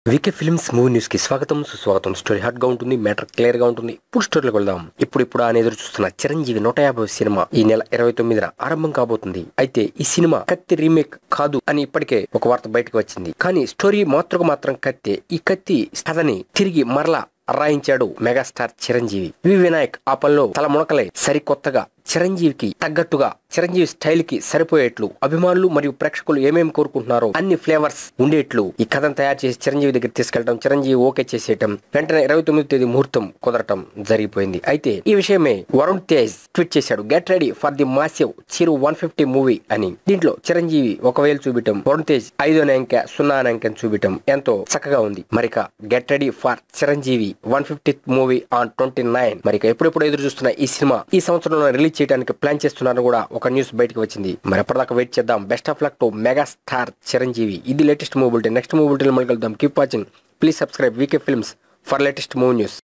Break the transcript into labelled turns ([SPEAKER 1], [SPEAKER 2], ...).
[SPEAKER 1] VK films movie news కి స్వాగతం సుస్వాగతం స్టోరీ హాట్ గా ఉంటుంది మ్యాటర్ క్లియర్ గా ఉంటుంది ఇప్పుడు స్టోరీలోకి వెళ్దాం ఇప్పుడు ఇప్పుడు ఆయన ఎదురు చూస్తున్న చిరంజీవి నూట యాభై సినిమా ఈ నెల ఇరవై తొమ్మిదిన ఆరంభం కాబోతుంది అయితే ఈ సినిమా కత్తి రీమేక్ కాదు అని ఇప్పటికే ఒక వార్త బయటకు వచ్చింది కానీ స్టోరీ మాత్రకు మాత్రం కత్తే ఈ కత్తి కథని తిరిగి మరలా రాయించాడు మెగాస్టార్ చిరంజీవి వి వినాయక్ ఆ పనిలో తల మునకలై సరికొత్తగా చిరంజీవికి తగ్గట్టుగా చిరంజీవి స్టైల్ కి సరిపోయేట్లు అభిమానులు మరియు ప్రేక్షకులు ఏమేమి కోరుకుంటున్నారో అన్ని ఫ్లేవర్స్ ఉండేట్లు ఈ కథను తయారు చేసి చిరంజీవి దగ్గర తీసుకెళ్లడం చిరంజీవి ఓకే చేసేయటం వెంటనే ఇరవై తొమ్మిది తేదీ ముహూర్తం కుదరటం జరిగిపోయింది అయితే ఈ విషయమే వరుణ్ తేజ్ ట్వీట్ చేశాడు get ready for the massive Chiru one fifty movie అని దీంట్లో చిరంజీవి ఒకవేళ చూపించడం వరుణ్ తేజ్ ఐదో అంకె సున్నా అంకెను చూపించడం ఎంతో చక్కగా ఉంది మరిక get ready for Chiranjeevi one fifty movie on twenty nine మరిక ఎప్పుడెప్పుడు ఎదురు చూస్తున్న ఈ సినిమా ఈ సంవత్సరంలో రిలీజ్ చేయడానికి ప్లాన్ చేస్తున్నారని కూడా ఒక న్యూస్ బయటకు వచ్చింది మరి ఎప్పటిదాకా వెయిట్ చేద్దాం best of luck to mega star Chiranjeevi ఇది లేటెస్ట్ మూవీ నెక్స్ట్ మూవీ మళ్ళీ కలుద్దాం keep watching please subscribe VK films for latest movie news